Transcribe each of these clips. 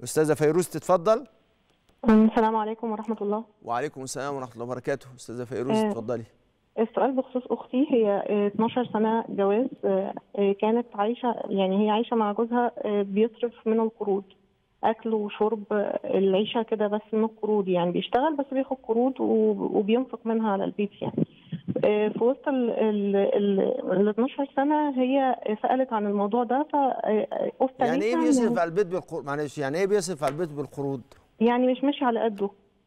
استاذه فيروز تتفضل السلام عليكم ورحمة الله وعليكم السلام ورحمه الله وبركاته استاذه فيروز آه. اتفضلي السؤال بخصوص أختي هي آه، 12 سنة جواز آه، آه، كانت عايشة يعني هي عايشة مع جوزها آه، بيصرف من القروض أكل وشرب آه، العيشة كده بس من القروض يعني بيشتغل بس بياخد قروض و- وبينفق منها على البيت يعني آه، في وسط ال ال ال ال 12 سنة هي سألت عن الموضوع ده فأخت يعني ايه بيصرف على البيت بالقروض معلش يعني ايه بيصرف على البيت بالقروض يعني مش ماشي على قده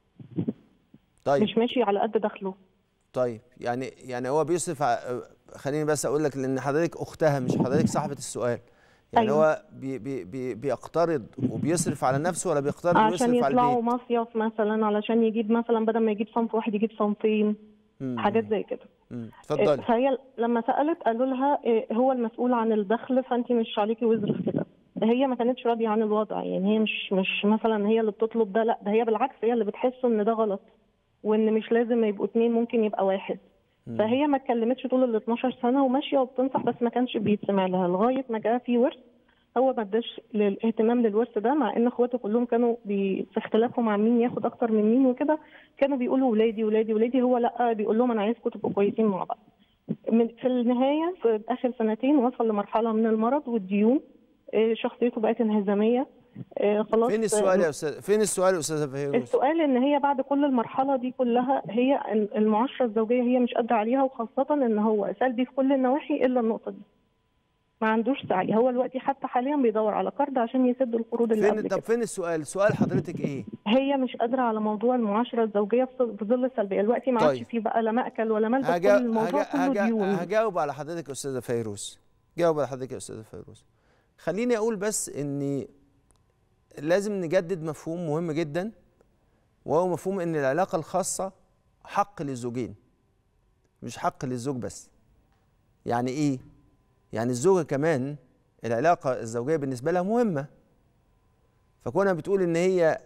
طيب مش ماشي على قد دخله طيب يعني يعني هو بيصرف ع... خليني بس اقول لك لان حضرتك اختها مش حضرتك صاحبه السؤال يعني أيوة. هو بي بي بي بيقترض وبيصرف على نفسه ولا بيقترض عشان ويصرف على يطلعوا البيت مصيف مثلا علشان يجيب مثلا بدل ما يجيب صنف واحد يجيب صنفين مم. حاجات زي كده مم. إيه، اتفضلي فهي لما سالت قالوا لها إيه، هو المسؤول عن الدخل فانت مش عليكي وزر في كده هي ما كانتش راضيه عن الوضع يعني هي مش مش مثلا هي اللي بتطلب ده لا ده هي بالعكس هي اللي بتحس ان ده غلط وان مش لازم يبقوا اتنين ممكن يبقى واحد فهي ما اتكلمتش طول ال 12 سنه وماشيه وبتنصح بس ما كانش بيتسمع لها لغايه ما جاء في ورث هو ما اداش الاهتمام للورث ده مع ان اخواته كلهم كانوا بي في اختلافهم عن مين ياخد اكتر من مين وكده كانوا بيقولوا ولادي ولادي ولادي هو لا بيقول لهم انا عايزكم تبقوا كويسين مع بعض من في النهايه في اخر سنتين وصل لمرحله من المرض والديون إيه، شخصيته بقت انهزاميه إيه، خلاص فين السؤال يا استاذ فين السؤال يا استاذه فيروز السؤال ان هي بعد كل المرحله دي كلها هي المعاشره الزوجيه هي مش قادره عليها وخاصه ان هو سلبي في كل النواحي الا النقطه دي ما عندوش سعي هو دلوقتي حتى حاليا بيدور على قرض عشان يسد القروض اللي فين قبل طب كده فين السؤال سؤال حضرتك ايه هي مش قادره على موضوع المعاشره الزوجيه في في ظل السلبيه دلوقتي ما عادش طيب. في بقى لا مأكل ولا ملبس كل هجا... الموضوع هجا... كله هجا... ديون هجاوب على حضرتك يا استاذه فيروز جاوب على حضرتك يا استاذه فيروز خليني اقول بس اني لازم نجدد مفهوم مهم جدا وهو مفهوم ان العلاقه الخاصه حق للزوجين مش حق للزوج بس يعني ايه يعني الزوجه كمان العلاقه الزوجيه بالنسبه لها مهمه فكونها بتقول ان هي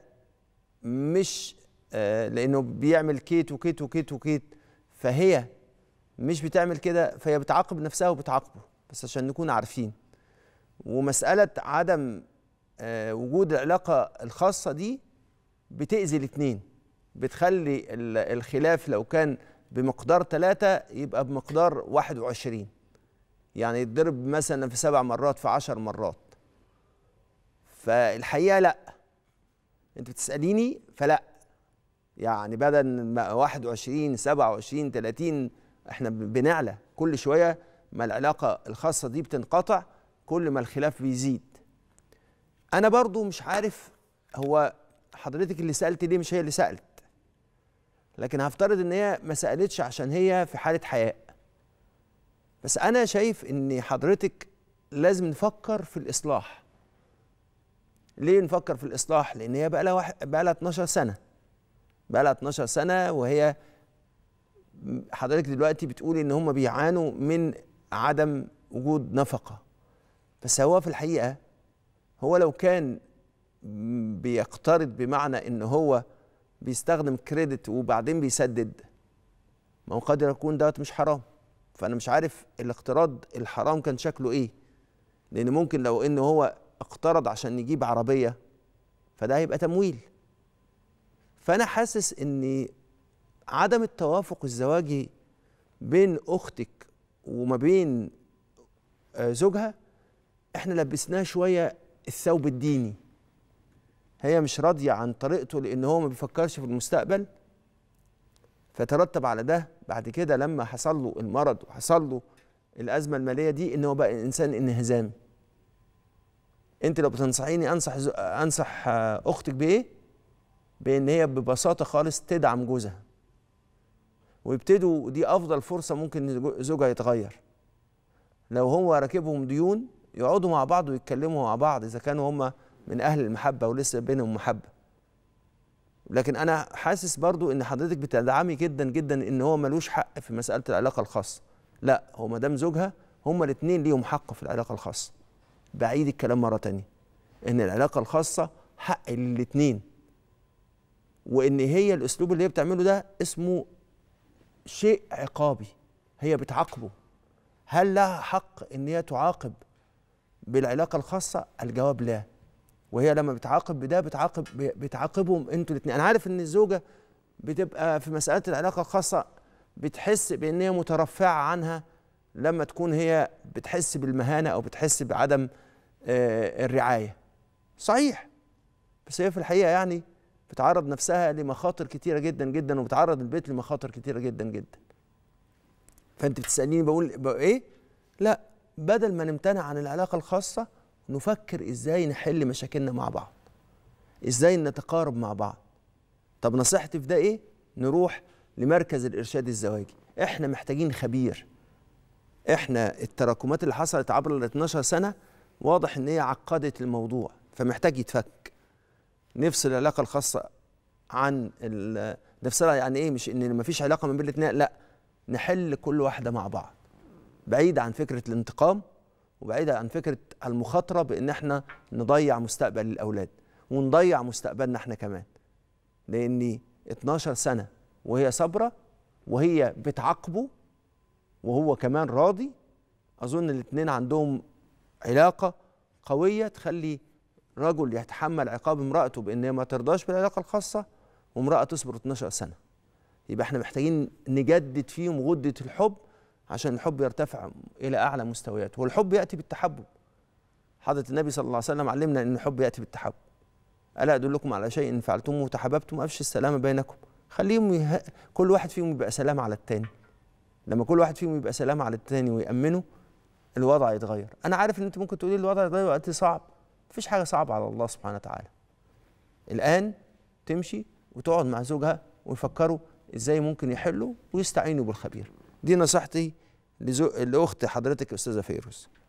مش آه لانه بيعمل كيت وكيت وكيت وكيت فهي مش بتعمل كده فهي بتعاقب نفسها وبتعاقبه بس عشان نكون عارفين ومساله عدم آه وجود العلاقه الخاصه دي بتاذي الاثنين بتخلي ال- الخلاف لو كان بمقدار ثلاثة يبقى بمقدار 21 يعني يتضرب مثلا في سبع مرات في عشر مرات فالحقيقة لا انت بتسأليني فلا يعني بدل ما 21 27 30 احنا ب- بنعلى كل شوية ما العلاقة الخاصة دي بتنقطع كل ما الخلاف بيزيد انا برضو مش عارف هو حضرتك اللي سألت ليه مش هي اللي سألت لكن هفترض ان هي ما سألتش عشان هي في حالة حياء بس انا شايف ان حضرتك لازم نفكر في الاصلاح ليه نفكر في الاصلاح لان هي بقى لها واحد بقى لها 12 سنه بقى لها 12 سنه وهي حضرتك دلوقتي بتقولي ان هم بيعانوا من عدم وجود نفقه بس هو في الحقيقه هو لو كان بيقترض بمعنى ان هو بيستخدم كريدت وبعدين بيسدد ما هو قد يكون دوت مش حرام فانا مش عارف الاقتراض الحرام كان شكله ايه لان ممكن لو ان هو اقترض عشان يجيب عربيه فده هيبقى تمويل فانا حاسس ان عدم التوافق الزواجي بين اختك وما بين آه، زوجها احنا لبسناها شويه الثوب الديني هي مش راضيه عن طريقته لان هو ما بيفكرش في المستقبل فترتب على ده بعد كده لما حصل له المرض وحصل له الازمه الماليه دي ان هو بقى انسان انهزامي انت لو بتنصحيني انصح زو... انصح آه، اختك بايه بان هي ببساطه خالص تدعم جوزها ويبتدوا دي افضل فرصه ممكن جو- زوجها يتغير لو هو راكبهم ديون يقعدوا مع بعض ويتكلموا مع بعض اذا كانوا هم من اهل المحبه ولسه بينهم محبه لكن انا حاسس برضو ان حضرتك بتدعمي جدا جدا ان هو ملوش حق في مساله العلاقه الخاصه لا هو ما دام زوجها هما الاثنين ليهم حق في العلاقه الخاصه بعيد الكلام مره تانية ان العلاقه الخاصه حق للاثنين وان هي الاسلوب اللي هي بتعمله ده اسمه شيء عقابي هي بتعاقبه هل لها حق ان هي تعاقب بالعلاقه الخاصه الجواب لا وهي لما بتعاقب بده بتعاقب بتعاقبهم انتوا الاثنين انا عارف ان الزوجه بتبقى في مساله العلاقه الخاصه بتحس بان هي مترفعه عنها لما تكون هي بتحس بالمهانه او بتحس بعدم آه، الرعايه صحيح بس هي في الحقيقه يعني بتعرض نفسها لمخاطر كتيره جدا جدا وبتعرض البيت لمخاطر كتيره جدا جدا فانت بتساليني بقول, بقول ايه لا بدل ما نمتنع عن العلاقه الخاصه نفكر ازاي نحل مشاكلنا مع بعض ازاي نتقارب مع بعض طب نصيحتي في ده ايه نروح لمركز الارشاد الزواجي احنا محتاجين خبير احنا التراكمات اللي حصلت عبر ال 12 سنه واضح ان هي عقدت الموضوع فمحتاج يتفك نفصل العلاقه الخاصه عن نفصلها يعني ايه مش ان مفيش علاقه ما بين الاثنين لا نحل كل واحده مع بعض بعيد عن فكره الانتقام وبعيد عن فكره المخاطره بان احنا نضيع مستقبل الاولاد ونضيع مستقبلنا احنا كمان لاني 12 سنه وهي صابره وهي بتعاقبه وهو كمان راضي اظن الاثنين عندهم علاقه قويه تخلي رجل يتحمل عقاب امراته بان هي ما ترضاش بالعلاقه الخاصه وامراه تصبر 12 سنه يبقى احنا محتاجين نجدد فيهم غده الحب عشان الحب يرتفع الى اعلى مستويات والحب ياتي بالتحبب حضره النبي صلى الله عليه وسلم علمنا ان الحب ياتي بالتحبب الا ادلكم على شيء ان فعلتموه تحببتم افشوا السلام بينكم خليهم يه... كل واحد فيهم يبقى سلام على التاني لما كل واحد فيهم يبقى سلام على التاني ويأمنه الوضع يتغير انا عارف ان انت ممكن تقولي الوضع يتغير وقت صعب مفيش حاجه صعبه على الله سبحانه وتعالى الان تمشي وتقعد مع زوجها ويفكروا ازاي ممكن يحلوا ويستعينوا بالخبير دي نصيحتي لاخت حضرتك استاذه فيروز